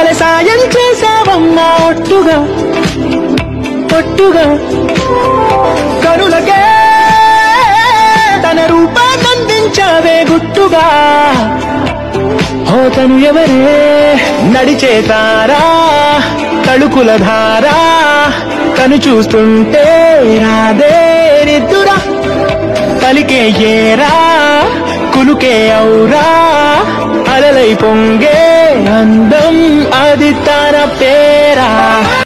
భలే సాయం చేసావమ్మా ఒట్టుగా ఒట్టుగా కనులకే తన రూపాన్నందించావే గుట్టుగా ఓ తను ఎవరే నడిచే తారా తళుకుల ధారా తను చూస్తుంటే రాదే నిద్దురా పలికే ఏరా కులుకే ఔరా అలలై పొంగే అందం అది తన పేరా